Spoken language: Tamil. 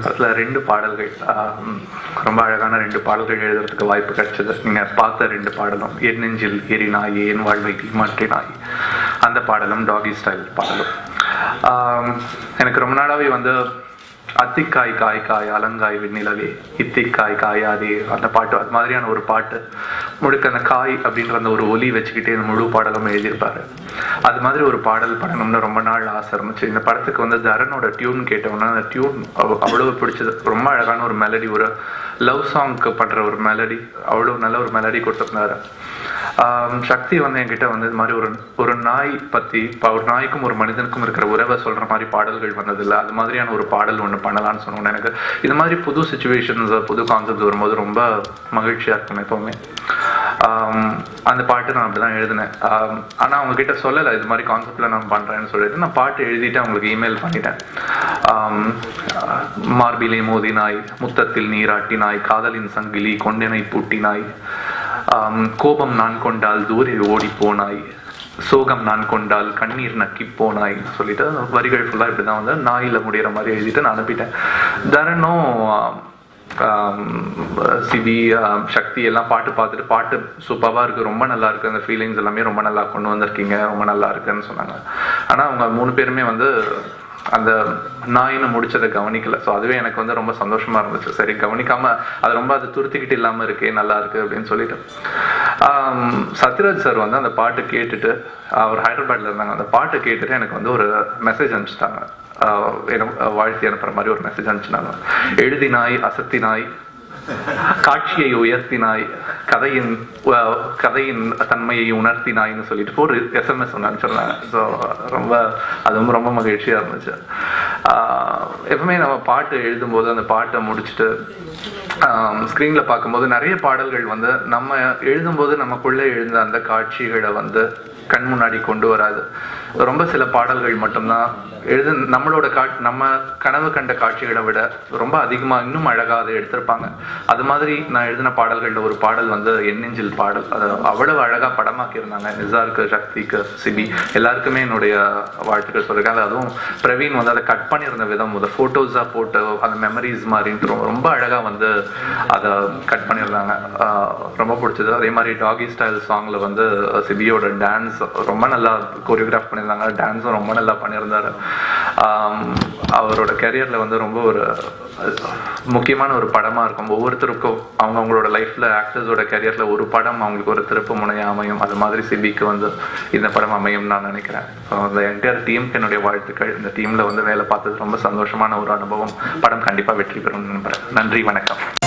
படத்தில் ரெண்டு பாடல்கள் ஆஹ், ரொம்ப அழகான ரெண்டு பாடல்கள் எழுதுறதுக்கு வாய்ப்பு கிடைச்சது நீங்கள் பார்த்த ரெண்டு பாடலும் என் நெஞ்சில் எரிநாய் என் வாழ்வை மாற்றினாய் அந்த பாடலும் டாகி ஸ்டைல் பாடலும் ஆம், எனக்கு ரொம்ப நாளாவே வந்து அத்திக்காய் காய் காய் அலங்காய் வெண்ணிலவே இத்திக்காய் காயாதே அந்த பாட்டு அது மாதிரியான ஒரு பாட்டு முழுக்க அந்த காய் அப்படின்ற அந்த ஒரு ஒலி வச்சுக்கிட்டே இந்த முழு பாடலும் எழுதியிருப்பாரு அது மாதிரி ஒரு பாடல் பண்ணணும்னு ரொம்ப நாள் ஆசை இருந்துச்சு இந்த படத்துக்கு வந்து தரனோட டியூன் கேட்டோம்னா அந்த டியூன் அவ்வளவு பிடிச்சது ரொம்ப அழகான ஒரு மெலடி ஒரு லவ் சாங்க்கு பண்ற ஒரு மெலடி அவ்வளோ நல்ல ஒரு மெலடி கொடுத்துருந்தாரு ஆம், சக்தி வந்து என்கிட்ட வந்து இது மாதிரி ஒரு ஒரு நாய் பத்தி ப- ஒரு நாய்க்கும் ஒரு மனிதனுக்கும் இருக்கிற உறவை சொல்ற மாதிரி பாடல்கள் வந்ததில்ல அது மாதிரியான ஒரு பாடல் ஒன்று பண்ணலாம்னு சொன்னோம் எனக்கு இது மாதிரி புது சுச்சுவேஷன்ஸ் புது கான்செப்ட் வரும்போது ரொம்ப மகிழ்ச்சியா இருக்கும் எப்பவுமே ஆம், அந்த பாட்டு நான் அப்படிதான் எழுதினேன் ஆம், ஆனா அவங்க கிட்ட சொல்லலை இது மாதிரி கான்செப்ட்ல நான் பண்றேன்னு சொல்லிட்டு நான் பாட்டு எழுதிட்டு அவங்களுக்கு இமெயில் பண்ணிட்டேன் ஆம், மார்பிலே மோதினாய் முத்தத்தில் நீராட்டினாய் காதலின் சங்கிலி கொண்டினை பூட்டினாய் ஆம், கோபம் நான் கொண்டால் தூரே ஓடி போனாய் சோகம் நான் கொண்டால் கண்ணீர் நக்கி போனாய் சொல்லிட்டு அந்த வரிகள் ஃபுல்லா இப்படிதான் வந்து நாயில முடியிற மாதிரி எழுதிட்டு நான் அனுப்பிட்டேன் தரனும் ஆம், ஆம், சிபி ஆம், சக்தி எல்லாம் பாட்டு பார்த்துட்டு பாட்டு சூப்பராக இருக்கு ரொம்ப நல்லா இருக்கு அந்த ஃபீலிங்ஸ் எல்லாமே ரொம்ப நல்லா கொண்டு வந்திருக்கீங்க ரொம்ப நல்லா இருக்குன்னு சொன்னாங்க ஆனா அவங்க மூணு பேருமே வந்து அந்த நாயின்னு முடிச்சதை கவனிக்கல ஸோ அதுவே எனக்கு வந்து ரொம்ப சந்தோஷமா இருந்துச்சு சரி கவனிக்காம அது ரொம்ப அது துருத்திக்கிட்டு இல்லாம இருக்கே நல்லா இருக்கு அப்படின்னு சொல்லிட்டு ஆம், சத்யராஜ் சார் வந்து அந்த பாட்டு கேட்டுட்டு அவர் ஹைதராபாத்ல இருந்தாங்க அந்த பாட்டை கேட்டுட்டு எனக்கு வந்து ஒரு மெசேஜ் அனுப்பிச்சிட்டாங்க ஆஹ் எனக்கு வாழ்த்தி அனுப்புற மாதிரி ஒரு மெசேஜ் அனுப்பிச்சிட்டாங்க எழுதினாய் அசத்தினாய் காட்சியை உயர்த்தினாய் கதையின் அஹ், கதையின் தன்மையை உணர்த்தினாய்னு சொல்லிட்டு ஒரு எஸ்எம்எஸ் ஒன்று அனுப்பிச்சிருந்தாங்க ஸோ ரொம்ப அதுவும் ரொம்ப மகிழ்ச்சியா இருந்துச்சு ஆஹ், எப்பவுமே நம்ம பாட்டு எழுதும்போது அந்த பாட்டை முடிச்சுட்டு ஸ்க்ரீனில் பார்க்கும்போது நிறைய பாடல்கள் வந்து நம்ம எழுதும்போது நமக்குள்ளே எழுந்த அந்த காட்சிகளை வந்து கண் முன்னாடி கொண்டு வராது ரொம்ப சில பாடல்கள் மட்டும்தான் எழுது நம்மளோட கா நம்ம கனவு கண்ட காட்சிகளை விட ரொம்ப அதிகமா இன்னும் அழகா அதை எடுத்திருப்பாங்க அது மாதிரி நான் எழுதின பாடல்கள்ல ஒரு பாடல் வந்து எண்ணெஞ்சில் பாடல் அது அவ்வளவு அழகா படமாக்கி இருந்தாங்க நிசாருக்கு சக்திக்கு சிபி எல்லாருக்குமே என்னுடைய வாழ்த்துக்கள் சொல்லிருக்கேன் அது அதுவும் பிரவீன் வந்து அதை கட் பண்ணியிருந்த விதம் அந்த போட்டோஸா போட்டு அந்த மெமரிஸ் மாதிரின்ட்டு ரொம்ப ரொம்ப அழகா வந்து அதை கட் பண்ணியிருந்தாங்க ஆஹ் ரொம்ப பிடிச்சது அதே மாதிரி டாகி ஸ்டைல் சாங்ல வந்து சிபியோட டான்ஸ் ரொம்ப நல்லா கோரியோகிராஃப் பண்ணியிருந்தாங்க டான்ஸும் ரொம்ப நல்லா பண்ணியிருந்தாரு ஆம், அவரோட கெரியர்ல வந்து ரொம்ப ஒரு முக்கியமான ஒரு படமா இருக்கும் ஒவ்வொருத்தருக்கும் அவங்க அவங்களோட லைஃப்ல ஆக்டர்ஸோட கெரியர்ல ஒரு படம் அவங்களுக்கு ஒரு திருப்பு முனையா அமையும் அது மாதிரி சிபிக்கு வந்து இந்த படம் அமையும் நான் நினைக்கிறேன் ஸோ அந்த என்டையர் டீமுக்கு என்னுடைய வாழ்த்துக்கள் இந்த டீம்ல வந்து வேலை பார்த்தது ரொம்ப சந்தோஷமான ஒரு அனுபவம் படம் கண்டிப்பா வெற்றி பெறும் நம்புறேன் நன்றி வணக்கம்